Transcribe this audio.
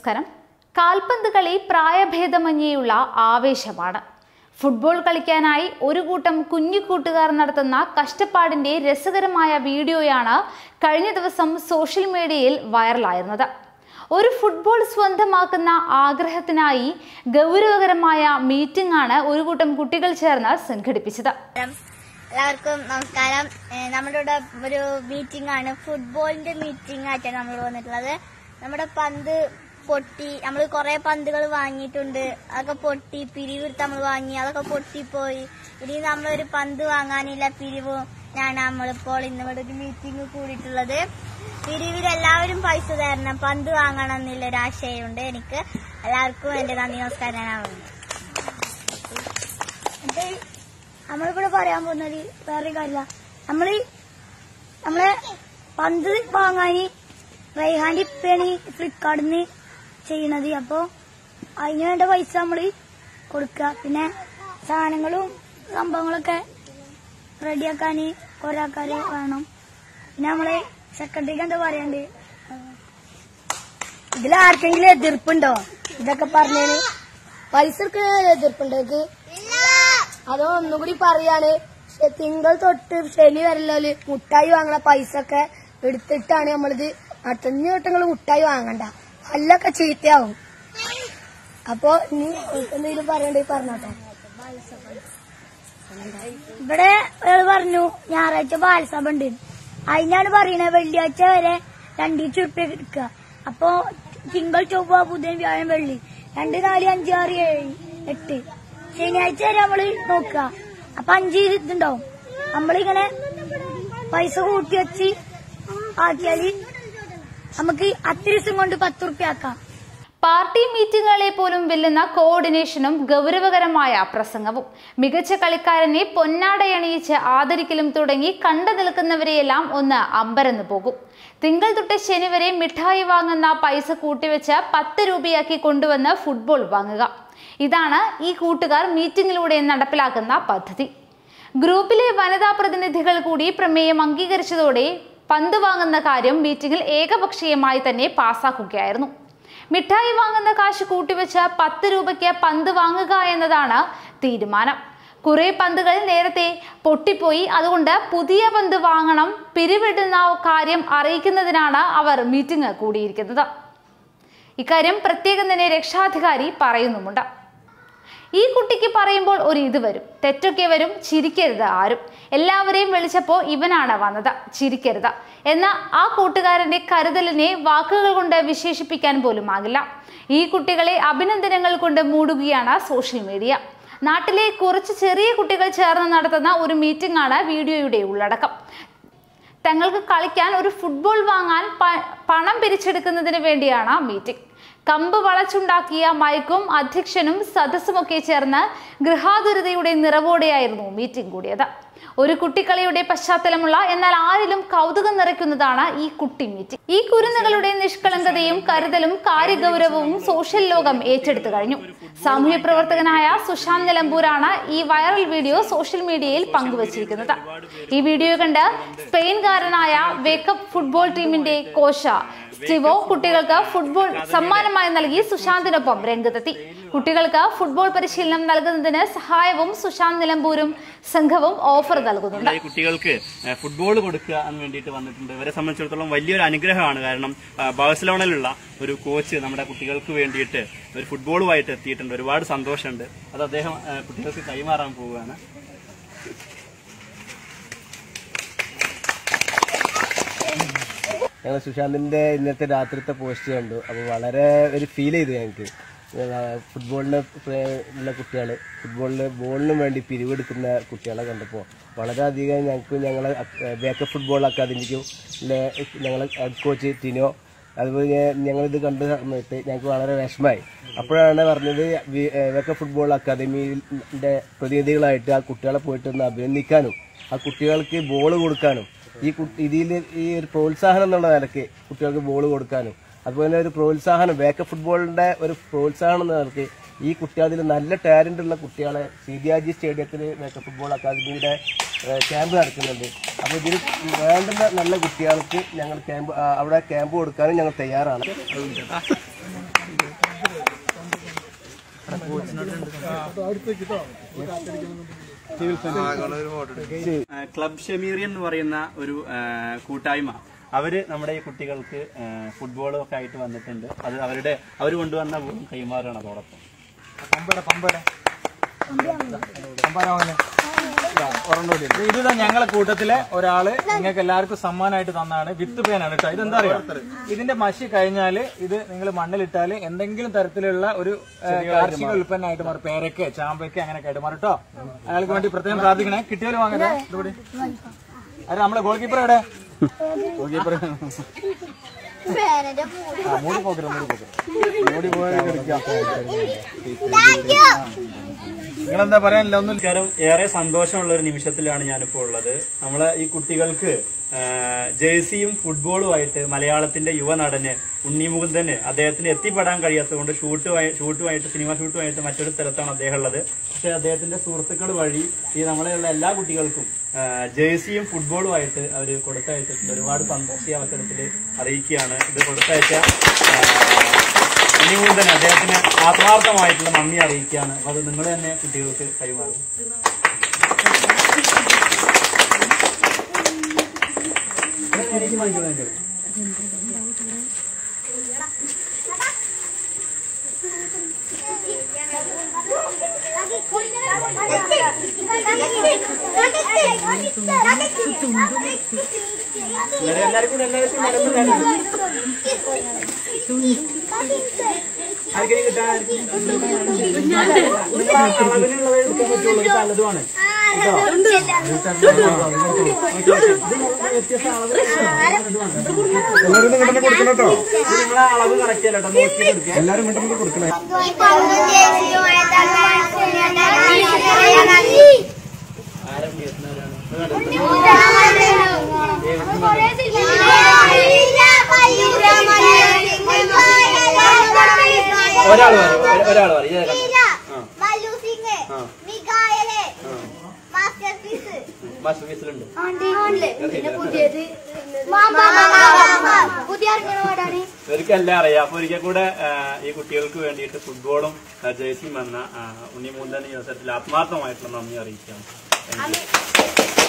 നമസ്കാരം കാൽപന്ത് കളി പ്രായഭേദമന്യേയുള്ള ആവേശമാണ് ഫുട്ബോൾ കളിക്കാനായി ഒരു കൂട്ടം കുഞ്ഞു കൂട്ടുകാർ നടത്തുന്ന കഷ്ടപ്പാടിന്റെ രസകരമായ വീഡിയോയാണ് കഴിഞ്ഞ ദിവസം സോഷ്യൽ മീഡിയയിൽ വൈറലായിരുന്നത് ഒരു ഫുട്ബോൾ സ്വന്തമാക്കുന്ന ആഗ്രഹത്തിനായി ഗൗരവകരമായ മീറ്റിംഗ് ആണ് ഒരു കൂട്ടം കുട്ടികൾ ചേർന്ന് സംഘടിപ്പിച്ചത് എല്ലാവർക്കും നമസ്കാരം ഏഹ് നമ്മുടെ ഇവിടെ ഒരു മീറ്റിംഗ് ആണ് ഫുട്ബോളിന്റെ മീറ്റിംഗ് ആയിട്ടാണ് നമ്മൾ വന്നിട്ടുള്ളത് നമ്മുടെ പന്ത് പൊട്ടി നമ്മൾ കുറെ പന്തുകൾ വാങ്ങിയിട്ടുണ്ട് അതൊക്കെ പൊട്ടി പിരിവെടുത്ത് നമ്മൾ വാങ്ങി അതൊക്കെ പൊട്ടിപ്പോയി ഇനി നമ്മളൊരു പന്ത് വാങ്ങാനില്ല പിരിവ് ഞാൻ നമ്മളിപ്പോൾ ഇന്നിവിടെ ഒരു മീറ്റിംഗ് കൂടിയിട്ടുള്ളത് പിരിവിൽ എല്ലാവരും പൈസ തരണം പന്ത് വാങ്ങണം എന്നുള്ള ഒരു ആശയമുണ്ട് എനിക്ക് എല്ലാവർക്കും എന്റെ നന്ദി നമസ്കാരം ഞാൻ അറിയുന്നു. എന്നിട്ട് നമ്മളിവിടെ പറയാൻ പോകുന്നത് വേറെ കാര്യമില്ല നമ്മള് നമ്മളെ പന്ത് വാങ്ങാന് റൈഹാന്റെ ഇപ്പയാണ് ഫ്ലിപ്കാർട്ടിൽ നിന്ന് ചെയ്യണത് അപ്പൊ അതിന് വേണ്ട പൈസ നമ്മള് കൊടുക്കുക പിന്നെ സാധനങ്ങളും സംഭവങ്ങളൊക്കെ റെഡിയാക്കാന് കുറെ ആൾക്കാര് വേണം പിന്നെ നമ്മള് സെക്രട്ടറിക്ക് എന്താ പറയണ്ട് ഇതിൽ ആർക്കെങ്കിലും എതിർപ്പുണ്ടോ ഇതൊക്കെ പറഞ്ഞതിന് പൈസക്ക് എതിർപ്പുണ്ടോ അതോ ഒന്നുകൂടി പറയാണ് ശ- തിങ്കൾ തൊട്ട് ശനി വരലോല് മുട്ടായി വാങ്ങണ പൈസ ഒക്കെ എടുത്തിട്ടാണ് നമ്മളിത് മറ്റഞ്ഞു തൊട്ടങ്ങൾ മുട്ടായി വാങ്ങണ്ട പല്ലൊക്കെ ചീത്തയാവും അപ്പൊ നീ എന്തെങ്കിലും പറയണ്ടേ പറഞ്ഞോട്ടെ ഇവിടെ ഒരാൾ പറഞ്ഞു ഞായറാഴ്ച ബാലസഭ ഉണ്ട് അതിനാണ് പറയണത് വെള്ളിയാഴ്ച വരെ രണ്ടീച്ച ഉറുപ്പ്യ എടുക്കുക അപ്പൊ തിങ്കൾ ചൊവ്വ ബുധൻ വ്യാഴം വെള്ളി രണ്ട് നാല് അഞ്ച് ആറ് ഏഴ് എട്ട് ശനിയാഴ്ച വരെ നമ്മള് നോക്കുക അപ്പൊ അഞ്ച് ഇതുണ്ടാവും നമ്മളിങ്ങനെ പൈസ കൂട്ടി വെച്ച് ആക്കിയാല് നമുക്ക് അത്ര ദിവസം കൊണ്ട് പത്ത് ഉറുപ്പ്യ ആക്കാം പാർട്ടി മീറ്റിംഗുകളെ പോലും വെല്ലുന്ന കോർഡിനേഷനും ഗൗരവകരമായ പ്രസംഗവും മികച്ച കളിക്കാരനെ പൊന്നാടയണിയിച്ച് ആദരിക്കലും തുടങ്ങി കണ്ടു നിൽക്കുന്നവരെയെല്ലാം ഒന്ന് അമ്പരന്ന് പോകും തിങ്കൾ തൊട്ട് ശനി വരെ മിഠായി വാങ്ങുന്ന പൈസ കൂട്ടിവെച്ച് പത്ത് രൂപയാക്കി കൊണ്ടുവന്ന് ഫുട്ബോൾ വാങ്ങുക ഇതാണ് ഈ കൂട്ടുകാർ മീറ്റിംഗിലൂടെ നടപ്പിലാക്കുന്ന പദ്ധതി ഗ്രൂപ്പിലെ വനിതാ പ്രതിനിധികൾ കൂടി പ്രമേയം അംഗീകരിച്ചതോടെ പന്ത് വാങ്ങുന്ന കാര്യം മീറ്റിംഗിൽ ഏകപക്ഷീയമായി തന്നെ പാസാക്കുകയായിരുന്നു മിഠായി വാങ്ങുന്ന കാശ് കൂട്ടിവെച്ച് പത്ത് രൂപയ്ക്ക് പന്ത് വാങ്ങുക എന്നതാണ് തീരുമാനം കുറെ പന്തുകൾ നേരത്തെ പൊട്ടിപ്പോയി അതുകൊണ്ട് പുതിയ പന്ത് വാങ്ങണം പിരിവിടുന്ന കാര്യം അറിയിക്കുന്നതിനാണ് അവർ മീറ്റിംഗ് കൂടിയിരിക്കുന്നത് ഇക്കാര്യം പ്രത്യേകം തന്നെ രക്ഷാധികാരി പറയുന്നുമുണ്ട് ഈ കുട്ടിക്ക് പറയുമ്പോൾ ഒരു ഇത് വരും തെറ്റൊക്കെ വരും ചിരിക്കരുത് ആരും എല്ലാവരെയും വിളിച്ചപ്പോൾ ഇവനാണ് വന്നത് ചിരിക്കരുത് എന്ന ആ കൂട്ടുകാരന്റെ കരുതലിനെ വാക്കുകൾ കൊണ്ട് വിശേഷിപ്പിക്കാൻ പോലും ആകില്ല ഈ കുട്ടികളെ അഭിനന്ദനങ്ങൾ കൊണ്ട് മൂടുകയാണ് സോഷ്യൽ മീഡിയ നാട്ടിലെ കുറച്ച് ചെറിയ കുട്ടികൾ ചേർന്ന് നടത്തുന്ന ഒരു മീറ്റിംഗ് ആണ് വീഡിയോയുടെ ഉള്ളടക്കം തങ്ങൾക്ക് കളിക്കാൻ ഒരു ഫുട്ബോൾ വാങ്ങാൻ പ- പണം പിരിച്ചെടുക്കുന്നതിന് വേണ്ടിയാണ് മീറ്റിംഗ് കമ്പ് വളച്ചുണ്ടാക്കിയ മൈക്കും അധ്യക്ഷനും സദസ്സുമൊക്കെ ചേർന്ന് ഗൃഹാതുരതയുടെ നിറവോടെയായിരുന്നു മീറ്റിംഗ് കൂടിയത് ഒരു കുട്ടിക്കളിയുടെ പശ്ചാത്തലമുള്ള എന്നാൽ ആരിലും കൗതുകം നിറയ്ക്കുന്നതാണ് ഈ കുട്ടി മീറ്റിംഗ് ഈ കുരുന്നുകളുടെ നിഷ്കളങ്കതയും കരുതലും കാര്യഗൗരവവും സോഷ്യൽ ലോകം ഏറ്റെടുത്തു കഴിഞ്ഞു സാമൂഹ്യ പ്രവർത്തകനായ സുശാന്ത് നിലമ്പൂരാണ് ഈ വൈറൽ വീഡിയോ സോഷ്യൽ മീഡിയയിൽ പങ്കുവച്ചിരിക്കുന്നത് ഈ വീഡിയോ കണ്ട് സ്പെയിൻകാരനായ വേക്കപ്പ് ഫുട്ബോൾ ടീമിന്റെ കോശ സ്റ്റിവോ കുട്ടികൾക്ക് ഫുട്ബോൾ സമ്മാനമായി നൽകി സുശാന്തിനൊപ്പം രംഗത്തെത്തി കുട്ടികൾക്ക് ഫുട്ബോൾ പരിശീലനം നൽകുന്നതിന് സഹായവും സുശാന്ത് നിലമ്പൂരും സംഘവും ഓഫർ നൽകുന്നുണ്ട് ഈ കുട്ടികൾക്ക് ഏഹ്, ഫുട്ബോൾ കൊടുക്കുക എന്ന് വേണ്ടിയിട്ട് വന്നിട്ടുണ്ട് ഇവരെ സംബന്ധിച്ചിടത്തോളം വലിയൊരു അനുഗ്രഹമാണ് കാരണം ആ, ബാഴ്സലോണയിലുള്ള ഒരു കോച്ച് നമ്മുടെ കുട്ടികൾക്ക് വേണ്ടിയിട്ട് ഒരു ഫുട്ബോളുമായിട്ട് എത്തിയിട്ടുണ്ട് ഒരുപാട് സന്തോഷമുണ്ട് അത് അദ്ദേഹം ഏഹ്, കുട്ടികൾക്ക് കൈമാറാൻ പോവുകയാണ് ഞങ്ങൾ സുശാന്തിന്റെ ഇന്നത്തെ രാത്രിത്തെ പോസ്റ്റ് കണ്ടു അപ്പോൾ വളരെ ഒരു ഫീൽ ചെയ്തു ഞങ്ങൾക്ക് ഫുട്ബോളിന് ഉള്ള കുട്ടികൾ ഫുട്ബോളിന് ബോളിനും വേണ്ടി പിരിവെടുക്കുന്ന കുട്ടികളെ കണ്ടപ്പോൾ വളരെയധികം ഞങ്ങൾക്ക് ഞങ്ങളെ ബേക്കപ്പ് ഫുട്ബോൾ അക്കാദമിക്കും ഞങ്ങളെ ഹെഡ് കോച്ച് ടിനോ അതുപോലെ ഞങ്ങളിത് കണ്ട സമയത്ത് ഞങ്ങൾക്ക് വളരെ വിഷമമായി അപ്പോഴാണ് പറഞ്ഞത് വി- ഏഹ് ബേക്കപ്പ് ഫുട്ബോൾ അക്കാദമിയുടെ പ്രതിനിധികളായിട്ട് ആ കുട്ടികളെ പോയിട്ട് ഒന്ന് അഭിനന്ദിക്കാനും ആ കുട്ടികൾക്ക് ബോൾ കൊടുക്കാനും ഈ കുട്ടി ഇതിൽ ഈ ഒരു പ്രോത്സാഹനം എന്നുള്ള നിലയ്ക്ക് കുട്ടികൾക്ക് ബോൾ കൊടുക്കാനും അതുപോലെ തന്നെ ഒരു പ്രോത്സാഹനം ബേക്കപ്പ് ഫുട്ബോളിന്റെ ഒരു പ്രോത്സാഹനം എന്ന നിലയ്ക്ക് ഈ കുട്ടികളിൽ നല്ല ടാലന്റ് ഉള്ള കുട്ടികളെ സീതിയാജി സ്റ്റേഡിയത്തിൽ ബേക്കപ്പ് ഫുട്ബോൾ അക്കാദമിയുടെ ഏഹ്, ക്യാമ്പ് നടക്കുന്നുണ്ട് അപ്പോൾ ഇതിൽ വേണ്ടുന്ന നല്ല കുട്ടികൾക്ക് ഞങ്ങൾ ക്യാമ്പ് ആ, അവിടെ ക്യാമ്പ് കൊടുക്കാനും ഞങ്ങൾ തയ്യാറാണ് ആ, ക്ലബ് ഷമീറിയൻ എന്ന് പറയുന്ന ഒരു ആ, കൂട്ടായ്മ അവര് നമ്മുടെ ഈ കുട്ടികൾക്ക് ആ, ഫുട്ബോളും ഒക്കെ ആയിട്ട് വന്നിട്ടുണ്ട് അത് അവരുടെ അവർ കൊണ്ടുവന്ന ബോൾ കൈമാറുകയാണ് അതോടൊപ്പം ഇതാ ഞങ്ങളെ കൂട്ടത്തിലെ ഒരാള് നിങ്ങൾക്ക് എല്ലാവർക്കും സമ്മാനമായിട്ട് തന്നാണ് വിത്ത് പേനാണ് കേട്ടോ ഇതെന്താ അറിയോ ഇതിന്റെ മഷി കഴിഞ്ഞാല് ഇത് നിങ്ങൾ മണ്ണിലിട്ടാല് എന്തെങ്കിലും തരത്തിലുള്ള ഒരു ഏ, കാർഷിക ഉൽപ്പന്നമായിട്ട് മാറും പേരയ്ക്ക് ചാമ്പയ്ക്ക് അങ്ങനെ ആയിട്ട് മാറും കേട്ടോ അയാൾക്ക് വേണ്ടി പ്രത്യേകം പ്രാർത്ഥിക്കണേ കിട്ടിയാലും വാങ്ങരുത് ഇതുകൂടി അരെ നമ്മളെ ഗോൾ കീപ്പർ എവിടെ ഗോൾ കീപ്പർ പേരന്റെ മൂടി പോക്കര മൂടി പോക്കര മൂടി പോയി കളിക്കാം നിങ്ങളെന്താ പറയാനില്ല ഒന്നും കാര്യം ഏറെ സന്തോഷമുള്ള ഒരു നിമിഷത്തിലാണ് ഞാനിപ്പോൾ ഉള്ളത് നമ്മളെ ഈ കുട്ടികൾക്ക് ആ, ജേഴ്സിയും ഫുട്ബോളുമായിട്ട് മലയാളത്തിന്റെ യുവനടന് ഉണ്ണിമുകുന്ദന് അദ്ദേഹത്തിന് എത്തിപ്പെടാൻ കഴിയാത്തതുകൊണ്ട് ഷൂട്ടുമായി ഷൂട്ടുമായിട്ട് സിനിമ ഷൂട്ടുമായിട്ട് മറ്റൊരു സ്ഥലത്താണ് അദ്ദേഹം ഉള്ളത് പക്ഷെ അദ്ദേഹത്തിന്റെ സുഹൃത്തുക്കൾ വഴി ഈ നമ്മളെയുള്ള എല്ലാ കുട്ടികൾക്കും ആ, ജേഴ്സിയും ഫുട്ബോളുമായിട്ട് അവർ കൊടുത്തയച്ചിട്ടുണ്ട് ഒരുപാട് സന്തോഷം ഈ അവസരത്തിൽ അറിയിക്കുകയാണ് ഇത് കൊടുത്തയച്ച ആ, ഉണ്ണിമുകുന്ദൻ അദ്ദേഹത്തിന് ആത്മാർത്ഥമായിട്ടുള്ള നന്ദി അറിയിക്കുകയാണ് അപ്പൊ അത് നിങ്ങൾ തന്നെ കുട്ടികൾക്ക് കൈമാറും എല്ലാവരും കൂടെ എല്ലാവർക്കും നടന്നു തരണം. ആർക്കെങ്കിലും കിട്ടാൻ അളവിനുള്ളത് എടുക്കാൻ പറ്റുള്ളൂ ഇത് പലതുമാണ് ഇത് നിങ്ങളെ അളവ് കറക്റ്റ് അല്ല കേട്ടോ നോക്കി എടുക്കുക എല്ലാവരും കൊടുക്കണേ ഒരാൾ പറയും ഒരാൾ പറയും ഇത് കണ്ടോ? Mallu Singh Mikhael masterpiece master പീസിലുണ്ട് പുതിയ ഇറങ്ങുന്ന പാടാണ് ഇവർക്കെല്ലാം അറിയാം അപ്പൊ ഒരിക്കൽ കൂടെ ആ, ഈ കുട്ടികൾക്ക് വേണ്ടിയിട്ട് ഫുട്ബോളും ആ, ജേഴ്സിയും വന്ന ആ, ഉണ്ണിമൂന്തൻ ഈ അവസരത്തിൽ ആത്മാർത്ഥമായിട്ടുള്ള നന്ദി അറിയിക്കാം Thank you.